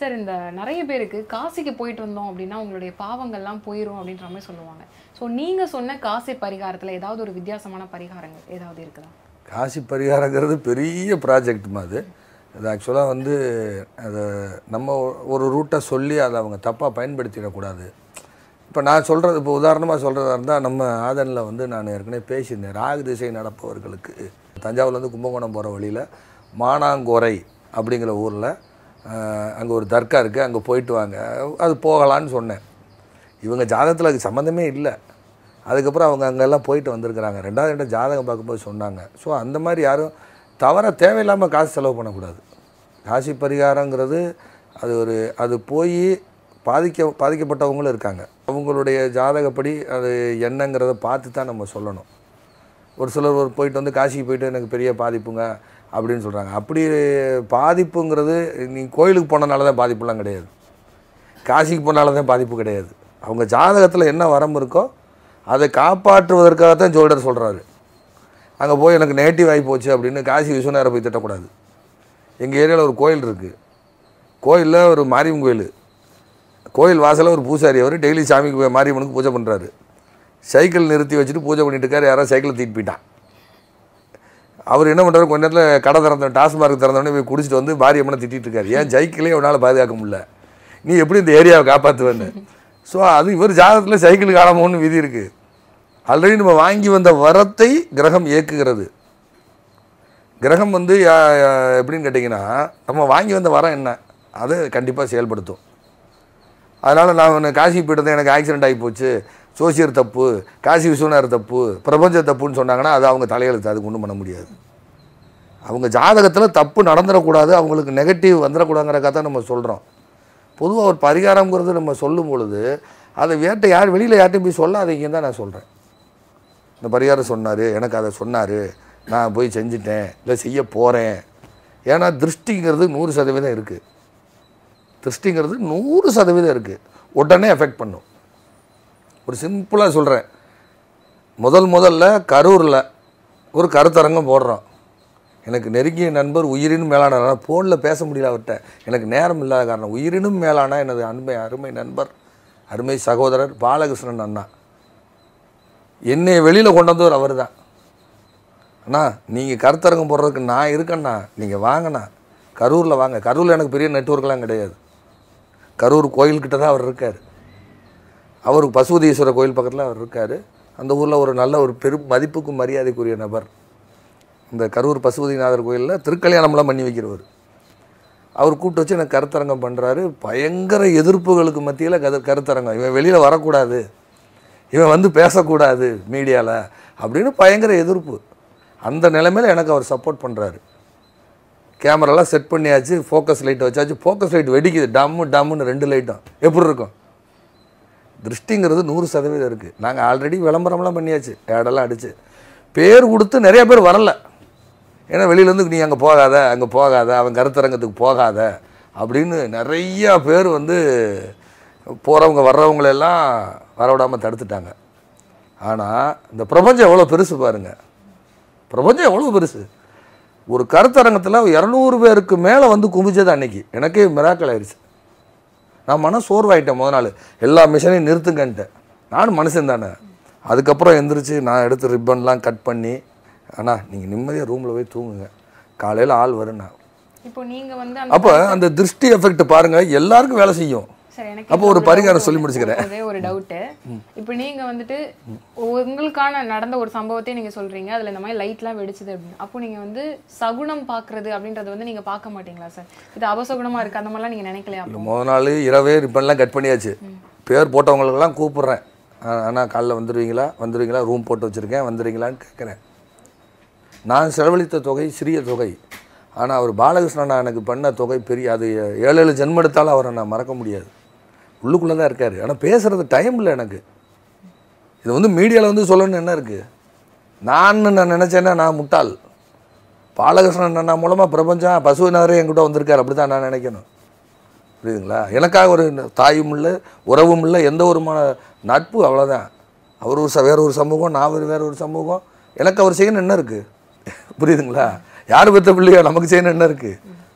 Sir இந்த நிறைய பேருக்கு காசிக்கு போயிட்டு வந்தோம் அப்படின்னா உங்களுடைய பாவங்கள்லாம் போயிடும் அப்படின்ற மாதிரி சொல்லுவாங்க ஸோ நீங்க சொன்ன காசி பரிகாரத்துல ஏதாவது ஒரு வித்தியாசமான பரிகாரங்கள் ஏதாவது இருக்குதா காசி பரிகாரங்கிறது பெரிய ப்ராஜெக்ட்மா அது அது ஆக்சுவலாக வந்து அதை நம்ம ஒரு ரூட்டை சொல்லி அதை அவங்க தப்பாக பயன்படுத்திடக்கூடாது இப்போ நான் சொல்கிறது இப்போ உதாரணமாக சொல்கிறதா இருந்தால் நம்ம ஆதனில் வந்து நான் ஏற்கனவே பேசியிருந்தேன் ராகு திசை நடப்பவர்களுக்கு தஞ்சாவூர்லேருந்து கும்பகோணம் போகிற வழியில் மானாங்கோரை அப்படிங்கிற ஊரில் அங்கே ஒரு தர்கா இருக்குது அங்கே போயிட்டு வாங்க அது போகலான்னு சொன்னேன் இவங்க ஜாதகத்தில் அதுக்கு சம்மந்தமே இல்லை அதுக்கப்புறம் அவங்க அங்கெல்லாம் போயிட்டு வந்திருக்கிறாங்க ரெண்டாவது ரெண்டு ஜாதகம் பார்க்கும்போது சொன்னாங்க ஸோ அந்த மாதிரி யாரும் தவிர தேவையில்லாமல் காசு செலவு பண்ணக்கூடாது காசி பரிகாரங்கிறது அது ஒரு அது போய் பாதிக்க பாதிக்கப்பட்டவங்களும் இருக்காங்க அவங்களுடைய ஜாதகப்படி அது என்னங்கிறத பார்த்து தான் நம்ம சொல்லணும் ஒரு சிலர் ஒரு போயிட்டு வந்து காசிக்கு போயிட்டு எனக்கு பெரிய பாதிப்புங்க அப்படின்னு சொல்கிறாங்க அப்படி பாதிப்புங்கிறது நீ கோயிலுக்கு போனனால தான் பாதிப்புலாம் கிடையாது காசிக்கு போனால தான் பாதிப்பு கிடையாது அவங்க ஜாதகத்தில் என்ன வரம்பு இருக்கோ அதை காப்பாற்றுவதற்காக தான் ஜோல்டர் சொல்கிறாரு அங்கே போய் எனக்கு நேட்டிவ் ஆகி போச்சு அப்படின்னு காசி விஸ்வநாதரை போய் திட்டக்கூடாது எங்கள் ஏரியாவில் ஒரு கோயில் இருக்குது கோயிலில் ஒரு மாரியம்மன் கோயில் கோயில் வாசலில் ஒரு பூசாரி அவர் டெய்லி சாமிக்கு போய் மாரியம்மனுக்கு பூஜை பண்ணுறாரு சைக்கிள் நிறுத்தி வச்சுட்டு பூஜை பண்ணிட்டு இருக்காரு யாராவது சைக்கிளை தூக்கிட்டு போயிட்டான் அவர் என்ன பண்ணுறாரு கொஞ்ச நேரத்தில் கடை திறந்த டாஸ்மார்க் திறந்தோடனே போய் குடிச்சிட்டு வந்து மாரியம்மனை திட்டிட்டு இருக்காரு ஏன் ஜைக்கிளே உன்னால் பாதுகாக்க முடியல நீ எப்படி இந்த ஏரியாவை காப்பாற்றுவேன்னு ஸோ அது இவர் ஜாதகத்தில் சைக்கிள் காணாமோன்னு விதி இருக்குது ஆல்ரெடி நம்ம வாங்கி வந்த வரத்தை கிரகம் இயக்குகிறது கிரகம் வந்து யா- யா- எப்படின்னு கேட்டிங்கன்னா நம்ம வாங்கி வந்த வரம் என்ன அதை கண்டிப்பாக செயல்படுத்தும் அதனால் நான் ஒன்று காசி போயிட்டு எனக்கு ஆக்சிடென்ட் ஆகி போச்சு சோசியர் தப்பு காசி விஸ்வநாதர் தப்பு பிரபஞ்ச தப்புன்னு சொன்னாங்கன்னா அது அவங்க தலையெழுத்து அதுக்கு ஒன்றும் பண்ண முடியாது அவங்க ஜாதகத்தில் தப்பு நடந்துடக்கூடாது அவங்களுக்கு நெகட்டிவ் வந்துடக்கூடாங்கிறக்காக தான் நம்ம சொல்கிறோம் பொதுவாக ஒரு பரிகாரங்கிறது நம்ம சொல்லும் பொழுது அதை வேட்டை யார் வெளியில் யார்ட்டையும் போய் சொல்லாதீங்கன்னு தான் நான் சொல்கிறேன் இந்த பரிகாரம் சொன்னார் எனக்கு அதை சொன்னார் நான் போய் செஞ்சுட்டேன் இல்லை செய்ய போகிறேன் ஏன்னா திருஷ்டிங்கிறது நூறு சதவீதம் இருக்குது திருஷ்டிங்கிறது நூறு சதவீதம் இருக்குது உடனே எஃபெக்ட் பண்ணும் ஒரு சிம்பிளாக சொல்கிறேன் முதல் முதல்ல கரூரில் ஒரு கருத்தரங்கம் போடுறோம் எனக்கு நெருங்கிய நண்பர் உயிரினும் மேலான ஃபோனில் பேச முடியல அவர்கிட்ட எனக்கு நேரம் இல்லாத காரணம் உயிரினும் மேலான எனது அன்பை அருமை நண்பர் அருமை சகோதரர் பாலகிருஷ்ணன் அண்ணா என்னை வெளியில் கொண்டு வந்தவர் அவர் தான் அண்ணா நீங்கள் கருத்தரங்கம் போடுறதுக்கு நான் இருக்கேண்ணா நீங்கள் வாங்கண்ணா கரூரில் வாங்க கரூரில் எனக்கு பெரிய நெட்ஒர்க்லாம் கிடையாது கரூர் கோயில்கிட்ட தான் அவர் இருக்கார் அவர் பசுபதீஸ்வரர் கோயில் பக்கத்தில் அவர் இருக்கார் அந்த ஊரில் ஒரு நல்ல ஒரு பெரும் மதிப்புக்கும் மரியாதைக்குரிய நபர் இந்த கரூர் பசுபதிநாதர் கோயிலில் திருக்கல்யாணம்லாம் பண்ணி வைக்கிறவர் அவர் கூப்பிட்டு வச்சு எனக்கு கருத்தரங்கம் பண்ணுறாரு பயங்கர எதிர்ப்புகளுக்கு மத்தியில் கரு கருத்தரங்கம் இவன் வெளியில் வரக்கூடாது இவன் வந்து பேசக்கூடாது மீடியாவில் அப்படின்னு பயங்கர எதிர்ப்பு அந்த நிலைமையில் எனக்கு அவர் சப்போர்ட் பண்ணுறாரு கேமராலாம் செட் பண்ணியாச்சு ஃபோக்கஸ் லைட் வச்சாச்சு ஃபோக்கஸ் லைட் வெடிக்குது டம்மு டம்முன்னு ரெண்டு லைட்டும் எப்படி இருக்கும் திருஷ்டிங்கிறது நூறு சதவீதம் இருக்குது நாங்கள் ஆல்ரெடி விளம்பரம்லாம் பண்ணியாச்சு ஏடெல்லாம் அடிச்சு பேர் கொடுத்து நிறைய பேர் வரல ஏன்னா வெளியிலேருந்து நீ அங்கே போகாத அங்கே போகாத அவன் கருத்தரங்கத்துக்கு போகாத அப்படின்னு நிறையா பேர் வந்து போகிறவங்க வர்றவங்களெல்லாம் வரவிடாமல் தடுத்துட்டாங்க ஆனால் இந்த பிரபஞ்சம் எவ்வளோ பெருசு பாருங்க பிரபஞ்சம் எவ்வளோ பெருசு ஒரு கருத்தரங்கத்தில் இரநூறு பேருக்கு மேலே வந்து குமிஞ்சது அன்னைக்கு எனக்கே மிராக்கல் ஆயிடுச்சு நான் மன சோர்வாயிட்டேன் முத நாள் எல்லா மிஷனையும் நிறுத்துங்கன்ட்டேன் நானும் மனுஷன் தானே அதுக்கப்புறம் எந்திரிச்சு நான் எடுத்து ரிப்பன்லாம் கட் பண்ணி அண்ணா நீங்கள் நிம்மதியாக ரூமில் போய் தூங்குங்க காலையில் ஆள் வருண்ணா இப்போ நீங்க வந்து அப்போ அந்த திருஷ்டி எஃபெக்ட் பாருங்கள் எல்லாருக்கும் வேலை செய்யும் சரி எனக்கு அப்போ ஒரு பரிகாரம் சொல்லி முடிச்சுக்கிறேன் ஒரே ஒரு டவுட் இப்போ நீங்க வந்துட்டு உங்களுக்கான நடந்த ஒரு சம்பவத்தை நீங்க சொல்றீங்க அதுல இந்த மாதிரி லைட்லாம் வெடிச்சது அப்படின்னு அப்போ நீங்க வந்து சகுனம் பாக்குறது அப்படின்றத வந்து நீங்க பார்க்க மாட்டீங்களா சார் இது அபசகுனமா இருக்கு அந்த மாதிரிலாம் நீங்க நினைக்கலையா அப்போ? முத நாள் இரவே ரிப்பன்லாம் கட் பண்ணியாச்சு பேர் போட்டவங்களுக்கெல்லாம் கூப்பிட்றேன் அண்ணா காலைல வந்துடுவீங்களா வந்துடுவீங்களா ரூம் போட்டு வச்சுருக்கேன் வந்துடுவீங்களான்னு கேட்குறேன் நான் செலவழித்த தொகை சிறிய தொகை ஆனால் அவர் பாலகிருஷ்ணன் எனக்கு பண்ண தொகை பெரிய அது ஏழு ஏழு ஜென்மம் எடுத்தாலும் அவரை நான் மறக்க முடியாது உள்ளுக்குள்ளே தான் இருக்கார் ஆனால் பேசுகிறது டைம் இல்லை எனக்கு இது வந்து மீடியாவில் வந்து சொல்லணும்னு என்ன இருக்குது நான் நான் நினச்சேன்னா நான் முட்டாள் பாலகிருஷ்ணன் அண்ணா மூலமாக பிரபஞ்சம் பசுவினாரே என்கிட்ட வந்திருக்கார் அப்படி தான் நான் நினைக்கணும் புரியுதுங்களா எனக்காக ஒரு தாயும் இல்லை உறவும் இல்லை எந்த ஒரு ம நட்பு அவ்வளோதான் அவர் ஒரு ச- வேற ஒரு சமூகம் நான் ஒரு வேற ஒரு சமூகம் எனக்கு அவர் செய்யணும் என்ன இருக்குது புரியுதுங்களா யார் பெற்ற பிள்ளையோ நமக்கு செய்யணும் என்ன இருக்குது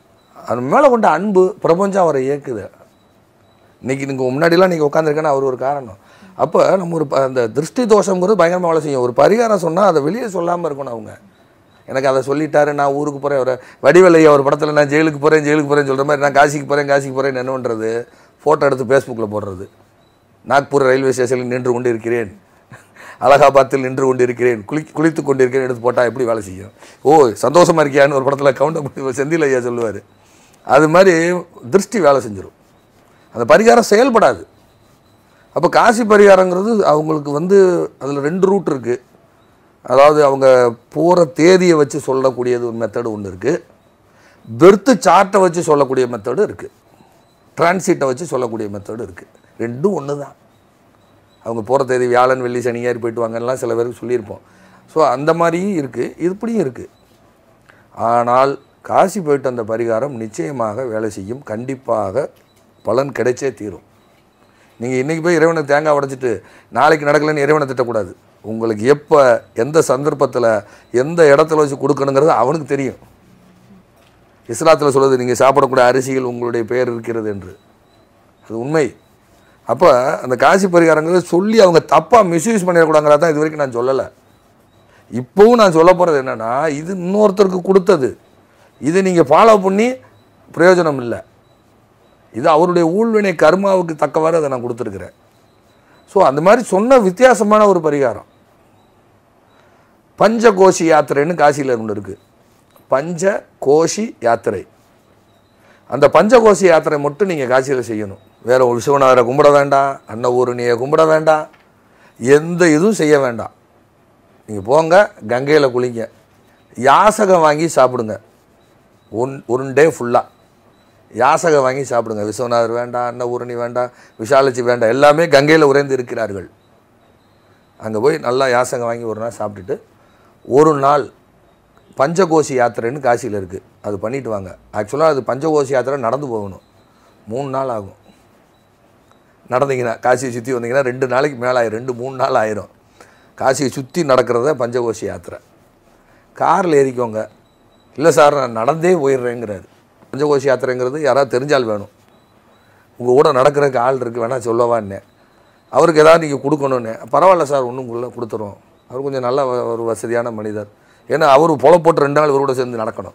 அது மேலே கொண்ட அன்பு பிரபஞ்சம் அவரை இயக்குது இன்னைக்கு நீங்கள் முன்னாடிலாம் நீங்கள் உட்காந்துருக்கேன்னா அவர் ஒரு காரணம் அப்போ நம்ம ஒரு ப- அந்த திருஷ்டி தோஷங்கிறது பயங்கரமாக வேலை செய்யும் ஒரு பரிகாரம் சொன்னால் அதை வெளியே சொல்லாமல் இருக்கணும் அவங்க எனக்கு அதை சொல்லிட்டாரு நான் ஊருக்கு போகிறேன் ஒரு வடிவேலையா ஒரு படத்தில் நான் ஜெயிலுக்கு போகிறேன் ஜெயிலுக்கு போகிறேன்னு சொல்கிற மாதிரி நான் காசிக்கு போகிறேன் காசிக்கு போகிறேன் என்ன பண்ணுறது ஃபோட்டோ எடுத்து ஃபேஸ்புக்கில் போடுறது நாக்பூர் ரயில்வே ஸ்டேஷனில் நின்று கொண்டு இருக்கிறேன் அலகாபாத்தில் நின்று கொண்டு இருக்கிறேன் குளி குளித்து கொண்டு இருக்கிறேன் எடுத்து போட்டால் எப்படி வேலை செய்யும் ஓ சந்தோஷமா இருக்கியான்னு ஒரு படத்தில் கவுண்ட் செந்தில் ஐயா சொல்லுவார் அது மாதிரி திருஷ்டி வேலை செஞ்சிடும் அந்த பரிகாரம் செயல்படாது அப்போ காசி பரிகாரங்கிறது அவங்களுக்கு வந்து அதில் ரெண்டு ரூட் இருக்குது அதாவது அவங்க போகிற தேதியை வச்சு சொல்லக்கூடியது ஒரு மெத்தடு ஒன்று இருக்குது பெர்த்து சார்ட்டை வச்சு சொல்லக்கூடிய மெத்தடு இருக்குது டிரான்சிட்டை வச்சு சொல்லக்கூடிய மெத்தடு இருக்குது ரெண்டும் ஒன்று தான் அவங்க போகிற தேதி வியாழன் வெள்ளி சனி ஏறி போயிட்டு வாங்கலாம் சில பேருக்கு சொல்லியிருப்போம் ஸோ அந்த மாதிரியும் இருக்குது இப்படியும் இருக்குது ஆனால் காசி போயிட்டு அந்த பரிகாரம் நிச்சயமாக வேலை செய்யும் கண்டிப்பாக பலன் கிடைச்சே தீரும் நீங்கள் இன்றைக்கி போய் இறைவனை தேங்காய் உடைச்சிட்டு நாளைக்கு நடக்கலைன்னு இறைவனை திட்டக்கூடாது உங்களுக்கு எப்போ எந்த சந்தர்ப்பத்தில் எந்த இடத்துல வச்சு கொடுக்கணுங்கிறது அவனுக்கு தெரியும் இஸ்லாத்தில் சொல்லுது நீங்கள் சாப்பிடக்கூடிய அரிசியில் உங்களுடைய பெயர் இருக்கிறது என்று அது உண்மை அப்போ அந்த காசி பரிகாரங்கிறது சொல்லி அவங்க தப்பாக மிஸ்யூஸ் பண்ணிடக்கூடாங்கிறத தான் இது வரைக்கும் நான் சொல்லலை இப்போவும் நான் சொல்ல போகிறது என்னென்னா இது இன்னொருத்தருக்கு கொடுத்தது இது நீங்கள் ஃபாலோ பண்ணி பிரயோஜனம் இல்லை இது அவருடைய ஊழ்வினை கர்மாவுக்கு தக்கவாறு அதை நான் கொடுத்துருக்குறேன் ஸோ அந்த மாதிரி சொன்ன வித்தியாசமான ஒரு பரிகாரம் பஞ்சகோஷி யாத்திரைன்னு காசியில் ஒன்று இருக்குது பஞ்ச கோஷி யாத்திரை அந்த பஞ்சகோஷி யாத்திரை மட்டும் நீங்கள் காசியில் செய்யணும் வேற ஒரு சிவனாரை கும்பிட வேண்டாம் அன்னபூரணியை கும்பிட வேண்டாம் எந்த இதுவும் செய்ய வேண்டாம் நீங்கள் போங்க கங்கையில் குளிங்க யாசகம் வாங்கி சாப்பிடுங்க ஒன் ஒரு டே ஃபுல்லாக யாசகம் வாங்கி சாப்பிடுங்க விஸ்வநாதர் வேண்டாம் அன்னபூரணி வேண்டாம் விஷாலட்சி வேண்டாம் எல்லாமே கங்கையில் உறைந்து இருக்கிறார்கள் அங்கே போய் நல்லா யாசகம் வாங்கி ஒரு நாள் சாப்பிட்டுட்டு ஒரு நாள் பஞ்சகோஷி யாத்திரைன்னு காசியில் இருக்குது அது பண்ணிட்டு வாங்க ஆக்சுவலாக அது பஞ்சகோஷி யாத்திரை நடந்து போகணும் மூணு நாள் ஆகும் நடந்தீங்கன்னா காசியை சுற்றி வந்தீங்கன்னா ரெண்டு நாளைக்கு மேலே ஆயிரும் ரெண்டு மூணு நாள் ஆயிரும் காசியை சுற்றி நடக்கிறத பஞ்சகோஷி யாத்திரை காரில் ஏறிக்கோங்க இல்லை சார் நான் நடந்தே போயிடுறேங்கிறாரு பஞ்சகோஷி யாத்திரைங்கிறது யாராவது தெரிஞ்சால் வேணும் உங்கள் கூட நடக்கிறதுக்கு ஆள் இருக்குது வேணா சொல்லவான்னே அவருக்கு ஏதாவது நீங்கள் கொடுக்கணுன்னு பரவாயில்ல சார் ஒன்றும் உங்களை கொடுத்துரும் அவர் கொஞ்சம் நல்ல வ- ஒரு வசதியான மனிதர் ஏன்னா அவர் பொல போட்டு ரெண்டு நாள் இவரோட சேர்ந்து நடக்கணும்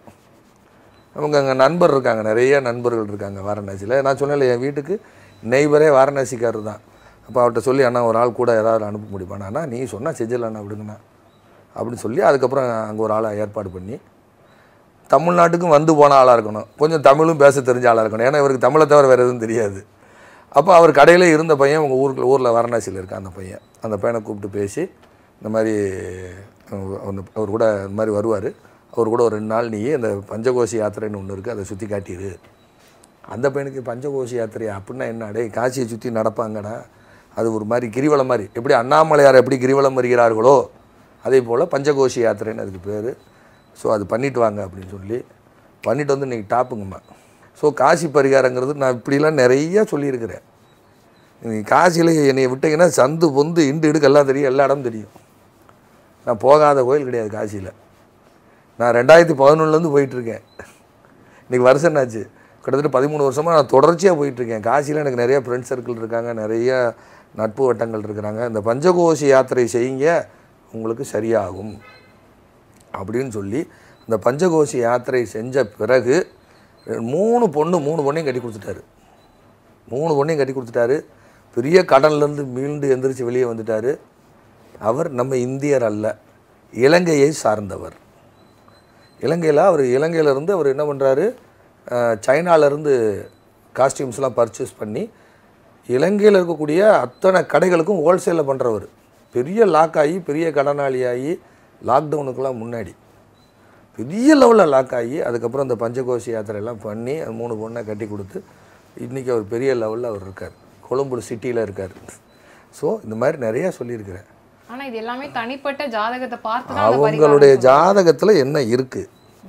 அவங்க அங்கே நண்பர் இருக்காங்க நிறைய நண்பர்கள் இருக்காங்க வாரணாசியில் நான் சொன்னேன்ல என் வீட்டுக்கு நெய்பரே வாரணாசிக்காரர் தான் அப்போ அவர்கிட்ட சொல்லி அண்ணா ஒரு ஆள் கூட ஏதாவது அனுப்ப முடியுமாண்ணா அண்ணா நீ சொன்னால் செஞ்சிடலாண்ணா விடுங்கண்ணா அப்படின்னு சொல்லி அதுக்கப்புறம் அங்கே ஒரு ஆளை ஏற்பாடு பண்ணி தமிழ்நாட்டுக்கும் வந்து போன ஆளாக இருக்கணும் கொஞ்சம் தமிழும் பேச தெரிஞ்ச ஆளாக இருக்கணும் ஏன்னா இவருக்கு தமிழை தவிர வேறு எதுவும் தெரியாது அப்போ அவர் கடையிலே இருந்த பையன் உங்கள் ஊருக்கு ஊரில் வாரணாசியில் இருக்கான் அந்த பையன் அந்த பையனை கூப்பிட்டு பேசி இந்த மாதிரி அஹ், அந்த அவர் கூட இந்த மாதிரி வருவார் அவர் கூட ஒரு ரெண்டு நாள் நீ அந்த பஞ்சகோஷி யாத்திரைன்னு ஒன்று இருக்குது அதை சுற்றி காட்டிடு அந்த பையனுக்கு பஞ்சகோஷி யாத்திரை அப்படின்னா என்ன டேய் காசியை சுற்றி நடப்பாங்கடா அது ஒரு மாதிரி கிரிவலம் மாதிரி எப்படி அண்ணாமலையார் எப்படி கிரிவலம் வருகிறார்களோ அதே போல் பஞ்சகோஷி யாத்திரைன்னு அதுக்கு பேர் ஸோ அது பண்ணிட்டு வாங்க அப்படின்னு சொல்லி பண்ணிட்டு வந்து இன்றைக்கி டாப்புங்கம்மா ஸோ காசி பரிகாரங்கிறது நான் இப்படிலாம் நிறைய சொல்லியிருக்கிறேன் நீ காசியில் என்னை விட்டீங்கன்னா சந்து பொந்து இண்டு இடுக்கு எல்லாம் தெரியும் எல்லா இடமும் தெரியும் நான் போகாத கோயில் கிடையாது காசியில் நான் ரெண்டாயிரத்தி பதினொன்றுலேருந்து போயிட்டுருக்கேன் இன்றைக்கி வருஷம் என்னாச்சு கிட்டத்தட்ட பதிமூணு வருஷமாக நான் தொடர்ச்சியாக போயிட்டுருக்கேன் காசியில் எனக்கு நிறைய ஃப்ரெண்ட்ஸ் சர்க்கிள் இருக்காங்க நிறைய நட்பு வட்டங்கள் இருக்கிறாங்க இந்த பஞ்சகோஷி யாத்திரை செய்யுங்க உங்களுக்கு சரியாகும் அப்படின்னு சொல்லி இந்த பஞ்சகோஷி யாத்திரை செஞ்ச பிறகு மூணு பொண்ணு மூணு பொண்ணையும் கட்டி கொடுத்துட்டாரு மூணு பொண்ணையும் கட்டி கொடுத்துட்டாரு பெரிய கடன்லேருந்து மீண்டு எந்திரிச்சு வெளியே வந்துட்டார் அவர் நம்ம இந்தியர் அல்ல இலங்கையை சார்ந்தவர் இலங்கையில் அவர் இலங்கையிலேருந்து அவர் என்ன பண்ணுறாரு சைனாலேருந்து காஸ்டியூம்ஸ்லாம் பர்ச்சேஸ் பண்ணி இலங்கையில் இருக்கக்கூடிய அத்தனை கடைகளுக்கும் ஹோல்சேலில் பண்ணுறவர் பெரிய லாக் ஆகி பெரிய கடனாளியாகி லாக்டவுனுக்கெல்லாம் முன்னாடி பெரிய லெவலில் லாக் ஆகி அதுக்கப்புறம் இந்த பஞ்சகோஷி யாத்திரையெல்லாம் பண்ணி அந்த மூணு பொண்ணை கட்டி கொடுத்து இன்றைக்கி அவர் பெரிய லெவலில் அவர் இருக்கார் கொழும்பு சிட்டியில் இருக்கார் ஸோ இந்த மாதிரி நிறையா சொல்லியிருக்கிறேன் ஆனா இது எல்லாமே தனிப்பட்ட ஜாதகத்தை பார்த்து தான் அந்த பரிகாரம் அவங்களுடைய ஜாதகத்தில் என்ன இருக்குது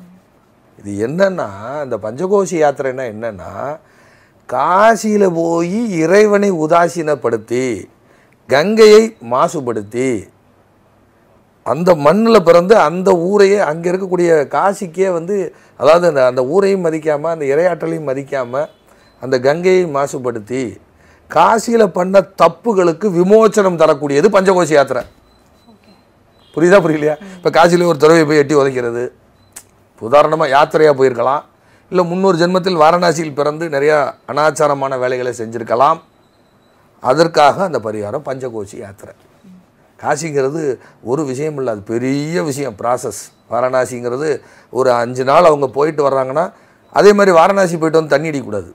இது என்னன்னா இந்த பஞ்சகோஷி யாத்திரைன்னா என்னன்னா காசியில் போய் இறைவனை உதாசீனப்படுத்தி கங்கையை மாசுபடுத்தி அந்த மண்ணில் பிறந்து அந்த ஊரையே அங்கே இருக்கக்கூடிய காசிக்கே வந்து அதாவது அந்த அந்த ஊரையும் மதிக்காமல் அந்த இரையாற்றலையும் மதிக்காமல் அந்த கங்கையை மாசுபடுத்தி காசியில் பண்ண தப்புகளுக்கு விமோச்சனம் தரக்கூடியது பஞ்சகோஷி யாத்திரை புரியுதா புரியலையா இப்போ காசியில் ஒரு துறவை போய் எட்டி உதைக்கிறது உதாரணமாக யாத்திரையாக போயிருக்கலாம் இல்லை முன்னொரு ஜென்மத்தில் வாரணாசியில் பிறந்து நிறையா அனாச்சாரமான வேலைகளை செஞ்சுருக்கலாம் அதற்காக அந்த பரிகாரம் பஞ்சகோஷி யாத்திரை காசிங்கிறது ஒரு விஷயம் இல்லை அது பெரிய விஷயம் ப்ராசஸ் வாரணாசிங்கிறது ஒரு அஞ்சு நாள் அவங்க போயிட்டு வர்றாங்கன்னா அதே மாதிரி வாரணாசி போயிட்டு வந்து தண்ணி அடிக்கக்கூடாது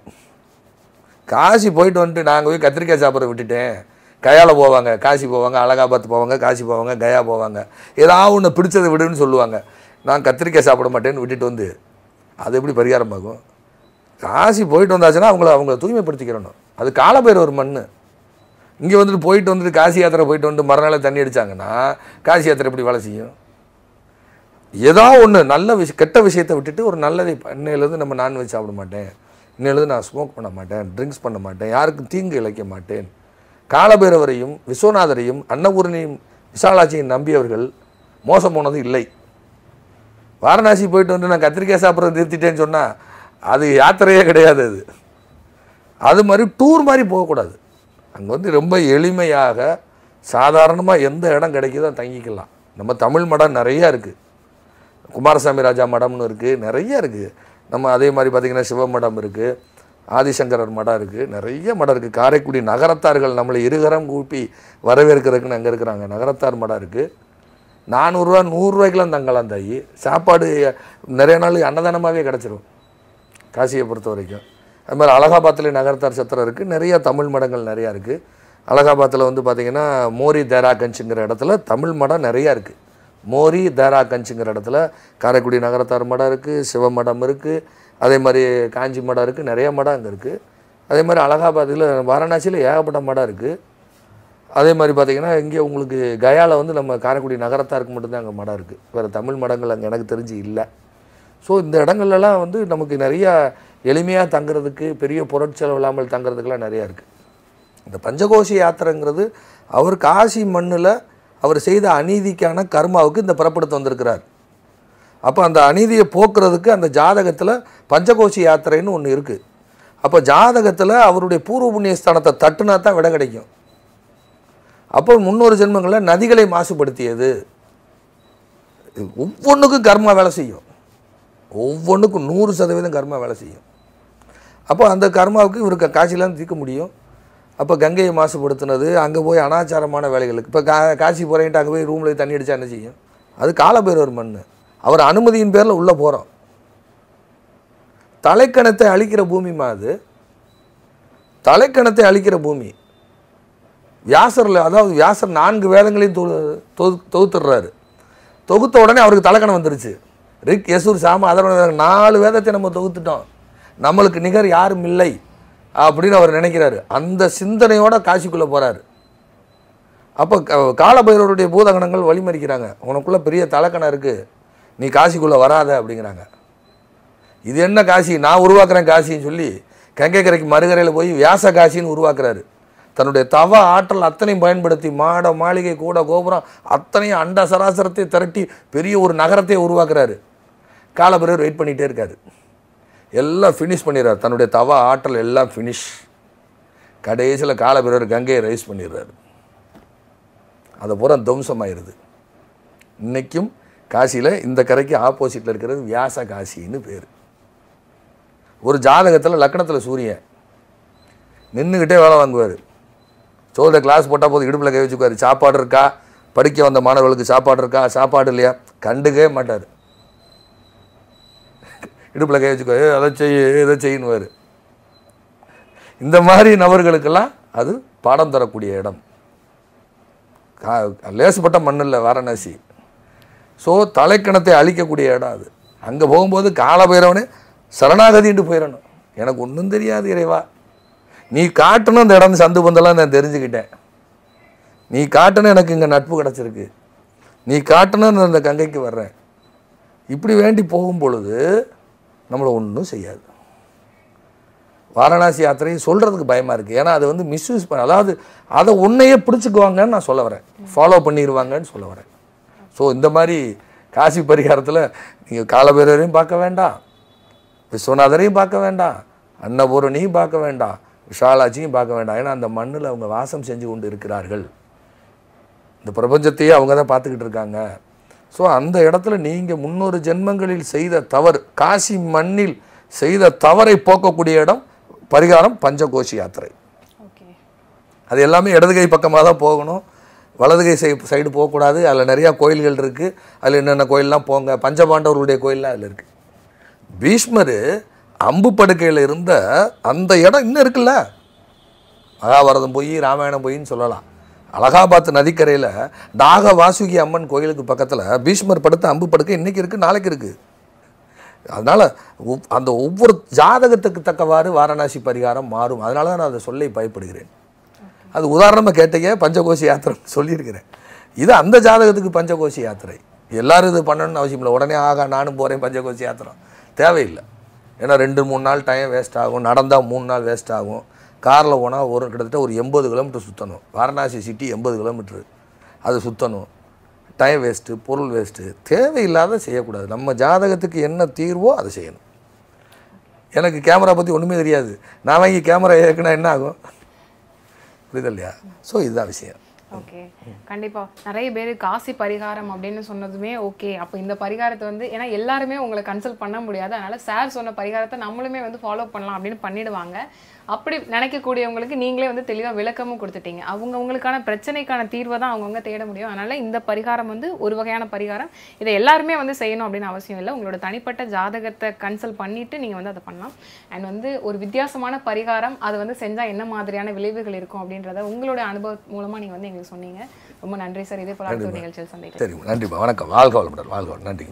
காசி போயிட்டு வந்துட்டு நாங்கள் போய் கத்திரிக்காய் சாப்பிட்ற விட்டுட்டேன் கயால போவாங்க காசி போவாங்க அலகாபாத் போவாங்க காசி போவாங்க கயா போவாங்க ஏதாவது ஒன்று பிடிச்சதை விடுன்னு சொல்லுவாங்க நான் கத்திரிக்காய் சாப்பிட மாட்டேன்னு விட்டுட்டு வந்து அது எப்படி பரிகாரம் ஆகும் காசி போயிட்டு வந்தாச்சுன்னா அவங்கள அவங்கள தூய்மைப்படுத்திக்கிறணும் அது காலபைரவர் மண் இங்கே வந்துட்டு போயிட்டு வந்துட்டு காசி யாத்திரை போயிட்டு வந்து மறுநாள் தண்ணி அடிச்சாங்கன்னா காசி யாத்திரை எப்படி வேலை செய்யும் ஏதோ ஒன்று நல்ல விஷயம் கெட்ட விஷயத்தை விட்டுட்டு ஒரு நல்லதை ப- இன்னையிலேருந்து நம்ம நான்வெஜ் சாப்பிட மாட்டேன் இன்னையிலேருந்து நான் ஸ்மோக் பண்ண மாட்டேன் ட்ரிங்க்ஸ் பண்ண மாட்டேன் யாருக்கும் தீங்கு இழைக்க மாட்டேன் காலபைரவரையும் விஸ்வநாதரையும் அன்னபூரணியும் விசாலாட்சியும் நம்பியவர்கள் மோசம் போனது இல்லை வாரணாசி போயிட்டு வந்து நான் கத்திரிக்காய் சாப்பிட்றத நிறுத்திட்டேன்னு சொன்னால் அது யாத்திரையே கிடையாது அது அது மாதிரி டூர் மாதிரி போகக்கூடாது அங்கே வந்து ரொம்ப எளிமையாக சாதாரணமாக எந்த இடம் கிடைக்குதோ தங்கிக்கலாம் நம்ம தமிழ் மடம் நிறையா இருக்குது குமாரசாமி ராஜா மடம்னு இருக்குது நிறைய இருக்குது நம்ம அதே மாதிரி பார்த்திங்கன்னா சிவ மடம் இருக்குது ஆதிசங்கரர் மடம் இருக்குது நிறைய மடம் இருக்குது காரைக்குடி நகரத்தார்கள் நம்மளை இருகரம் கூப்பி வரவேற்கிறதுக்குன்னு அங்கே இருக்கிறாங்க நகரத்தார் மடம் இருக்குது நானூறுரூவா நூறுரூவாய்க்கெலாம் தங்கலாம் தாயி சாப்பாடு நிறைய நாள் அன்னதானமாகவே கிடச்சிரும் காசியை பொறுத்த வரைக்கும் அது மாதிரி அலகாபாத்தில் நகரத்தார் சத்திரம் இருக்குது நிறைய தமிழ் மடங்கள் நிறையா இருக்குது அலகாபாத்தில் வந்து பார்த்திங்கன்னா மோரி தேரா கஞ்சுங்கிற இடத்துல தமிழ் மடம் நிறையா இருக்குது மோரி தேரா கஞ்சுங்கிற இடத்துல காரைக்குடி நகரத்தார் மடம் இருக்குது சிவ மடம் இருக்குது அதே மாதிரி காஞ்சி மடம் இருக்குது நிறைய மடம் அங்கே இருக்குது அதே மாதிரி அலகாபாத்தில் வாரணாசியில் ஏகப்பட்ட மடம் இருக்குது அதே மாதிரி பார்த்தீங்கன்னா இங்கே உங்களுக்கு கயாவில் வந்து நம்ம காரைக்குடி நகரத்தாருக்கு மட்டும்தான் அங்கே மடம் இருக்குது வேறு தமிழ் மடங்கள் அங்கே எனக்கு தெரிஞ்சு இல்லை ஸோ இந்த இடங்கள்லாம் வந்து நமக்கு நிறையா எளிமையாக தங்குறதுக்கு பெரிய பொருட்செலவு இல்லாமல் தங்குறதுக்கெல்லாம் நிறையா இருக்குது இந்த பஞ்சகோஷி யாத்திரைங்கிறது அவர் காசி மண்ணில் அவர் செய்த அநீதிக்கான கர்மாவுக்கு இந்த பிறப்படுத்த வந்திருக்கிறார் அப்போ அந்த அநீதியை போக்குறதுக்கு அந்த ஜாதகத்தில் பஞ்சகோஷி யாத்திரைன்னு ஒன்று இருக்குது அப்போ ஜாதகத்தில் அவருடைய பூர்வ புண்ணிய ஸ்தானத்தை தட்டுனா தான் விட கிடைக்கும் அப்போ முன்னொரு ஜென்மங்களில் நதிகளை மாசுபடுத்தியது இது ஒவ்வொன்றுக்கும் கர்மா வேலை செய்யும் ஒவ்வொன்றுக்கும் நூறு சதவீதம் கர்மா வேலை செய்யும் அப்போ அந்த கர்மாவுக்கு இவருக்கு காசிலாம் தீர்க்க முடியும் அப்போ கங்கையை மாசுபடுத்தினது அங்கே போய் அனாச்சாரமான வேலைகளுக்கு இப்போ கா காசி போகிறேன்ட்டு அங்கே போய் ரூமில் தண்ணி அடித்தா என்ன செய்யும் அது காலபைரவர் மண் அவர் அனுமதியின் பேரில் உள்ளே போகிறோம் தலைக்கணத்தை அழிக்கிற பூமிமா அது தலைக்கணத்தை அழிக்கிற பூமி வியாசரில் அதாவது வியாசர் நான்கு வேதங்களையும் தொ தொகு- தொகுத்துடுறாரு தொகுத்த உடனே அவருக்கு தலைக்கணம் வந்துருச்சு ரிக் யசூர் சாம அதர்வண நாலு வேதத்தை நம்ம தொகுத்துட்டோம் நம்மளுக்கு நிகர் யாரும் இல்லை அப்படின்னு அவர் நினைக்கிறாரு அந்த சிந்தனையோட காசிக்குள்ளே போகிறாரு அப்போ க- காலபைரவருடைய பூதகணங்கள் வழிமறிக்கிறாங்க உனக்குள்ள பெரிய தலைக்கணம் இருக்குது நீ காசிக்குள்ளே வராத அப்படிங்கிறாங்க இது என்ன காசி நான் உருவாக்குறேன் காசின்னு சொல்லி கங்கைக்கரைக்கு மறுகரையில் போய் வியாச காசின்னு உருவாக்குறாரு தன்னுடைய தவ ஆற்றல் அத்தனையும் பயன்படுத்தி மாட மாளிகை கூட கோபுரம் அத்தனையும் அண்ட சராசரத்தை திரட்டி பெரிய ஒரு நகரத்தை உருவாக்குறாரு காலபைரவர் வெயிட் பண்ணிகிட்டே இருக்காரு எல்லாம் ஃபினிஷ் பண்ணிடுறாரு தன்னுடைய தவ ஆற்றல் எல்லாம் ஃபினிஷ் கடைசியில் காலபைரவர் கங்கையை ரைஸ் பண்ணிடுறாரு அதை பூரா துவம்சமாயிருது இன்னைக்கும் காசியில் இந்த கரைக்கு ஆப்போசிட்டில் இருக்கிறது வியாச காசின்னு பேர் ஒரு ஜாதகத்தில் லக்னத்தில் சூரியன் நின்றுக்கிட்டே வேலை வாங்குவார் சோதனை கிளாஸ் போட்டால் போதும் இடுப்பில் கை வச்சுக்குவார் சாப்பாடு இருக்கா படிக்க வந்த மாணவர்களுக்கு சாப்பாடு இருக்கா சாப்பாடு இல்லையா கண்டுக்கவே மாட்டார் இடுப்பில் கை வச்சுக்குவார் "ஏய், அதை செய் இதை செய்யணுவார் இந்த மாதிரி நபர்களுக்கெல்லாம் அது பாடம் தரக்கூடிய இடம் கா லேசுப்பட்ட மண்ணில் வாரணாசி ஸோ தலைக்கணத்தை அழிக்கக்கூடிய இடம் அது அங்கே போகும்போது காலபைரவனே சரணாகதின்ட்டு போயிடணும் எனக்கு ஒன்றும் தெரியாது இறைவா நீ காட்டணும் இந்த இடம் சந்து பந்தெல்லாம் நான் தெரிஞ்சுக்கிட்டேன் நீ காட்டணும் எனக்கு இங்கே நட்பு கிடச்சிருக்கு நீ காட்டணும் நான் இந்த கங்கைக்கு வர்றேன் இப்படி வேண்டி போகும் பொழுது நம்மளை ஒன்றும் செய்யாது வாரணாசி யாத்திரை சொல்கிறதுக்கு பயமாக இருக்குது ஏன்னா அது வந்து மிஸ்யூஸ் பண்ண அதாவது அதை உன்னையே பிடிச்சிக்குவாங்கன்னு நான் சொல்ல வரேன் ஃபாலோ பண்ணிடுவாங்கன்னு சொல்ல வரேன் ஸோ இந்த மாதிரி காசி பரிகாரத்தில் நீங்கள் காலபைரவரையும் பார்க்க வேண்டாம் விஸ்வநாதரையும் பார்க்க வேண்டாம் அன்னபூரணியும் பார்க்க வேண்டாம் விஷாலாட்சியும் பார்க்க வேண்டாம் ஏன்னா அந்த மண்ணில் அவங்க வாசம் செஞ்சு கொண்டு இருக்கிறார்கள் இந்த பிரபஞ்சத்தையே அவங்க தான் பார்த்துக்கிட்டு இருக்காங்க ஸோ அந்த இடத்துல நீங்கள் முன்னொரு ஜென்மங்களில் செய்த தவறு காசி மண்ணில் செய்த தவறை போக்கக்கூடிய இடம் பரிகாரம் பஞ்சகோஷி யாத்திரை ஓகே அது எல்லாமே இடது கை பக்கமாக தான் போகணும் வலது கை சை சைடு போகக்கூடாது அதில் நிறையா கோயில்கள் இருக்குது அதில் என்னென்ன கோயிலெலாம் போங்க பஞ்சபாண்டவர்களுடைய கோயிலெலாம் அதில் இருக்குது பீஷ்மர் அம்பு படுக்கையில் இருந்த அந்த இடம் இன்னும் இருக்குல்ல மகாபாரதம் போய் ராமாயணம் போயின்னு சொல்லலாம் அலகாபாத் நதிக்கரையில் நாக வாசுகி அம்மன் கோயிலுக்கு பக்கத்தில் பீஷ்மர் படுத்த அம்பு படுக்கை இன்னைக்கு இருக்குது நாளைக்கு இருக்குது அதனால் அந்த ஒவ்வொரு ஜாதகத்துக்கு தக்கவாறு வாரணாசி பரிகாரம் மாறும் அதனால தான் நான் அதை சொல்ல பயப்படுகிறேன் அது உதாரணமாக கேட்டீங்க பஞ்சகோஷி யாத்திரை சொல்லியிருக்கிறேன் இது அந்த ஜாதகத்துக்கு பஞ்சகோஷி யாத்திரை எல்லாரும் இது பண்ணணும்னு அவசியம் இல்லை உடனே ஆகா நானும் போகிறேன் பஞ்சகோஷி யாத்திரை தேவையில்லை ஏன்னா ரெண்டு மூணு நாள் டைம் வேஸ்ட் ஆகும் நடந்தால் மூணு நாள் வேஸ்ட் ஆகும் காரில் போனால் ஒரு கிட்டத்தட்ட ஒரு எண்பது கிலோமீட்டர் சுற்றணும் வாரணாசி சிட்டி எண்பது கிலோமீட்ரு அது சுற்றணும் டைம் வேஸ்ட்டு பொருள் வேஸ்ட்டு தேவையில்லாத செய்யக்கூடாது நம்ம ஜாதகத்துக்கு என்ன தீர்வோ அதை செய்யணும் எனக்கு கேமரா பற்றி ஒன்றுமே தெரியாது நான் வாங்கி கேமரா ஏற்கனவே என்ன ஆகும் புரியுது இல்லையா ஸோ இதுதான் விஷயம் ஓகே கண்டிப்பா நிறைய பேர் காசி பரிகாரம் அப்படின்னு சொன்னதுமே ஓகே அப்போ இந்த பரிகாரத்தை வந்து ஏன்னா எல்லாருமே உங்களை கன்சல்ட் பண்ண முடியாது அதனால சார் சொன்ன பரிகாரத்தை நம்மளுமே வந்து ஃபாலோ பண்ணலாம் அப்படின்னு பண்ணிடுவாங்க அப்படி நினைக்கக்கூடியவங்களுக்கு நீங்களே வந்து தெளிவாக விளக்கமும் கொடுத்துட்டீங்க அவங்கவுங்களுக்கான பிரச்சனைக்கான தீர்வை தான் அவங்கவுங்க தேட முடியும் அதனால இந்த பரிகாரம் வந்து ஒரு வகையான பரிகாரம் இதை எல்லாருமே வந்து செய்யணும் அப்படின்னு அவசியம் இல்லை உங்களோட தனிப்பட்ட ஜாதகத்தை கன்சல்ட் பண்ணிட்டு நீங்க வந்து அதை பண்ணலாம் அண்ட் வந்து ஒரு வித்தியாசமான பரிகாரம் அது வந்து செஞ்சா என்ன மாதிரியான விளைவுகள் இருக்கும் அப்படின்றத உங்களோட அனுபவம் மூலமா நீங்க வந்து எங்களுக்கு சொன்னீங்க ரொம்ப நன்றி சார் இதே போல அடுத்த ஒரு நிகழ்ச்சியில் சந்திக்கலாம் சரி நன்றிப்பா வணக்கம் வாழ்க வளமுடன் வாழ்க வளம் நன்றி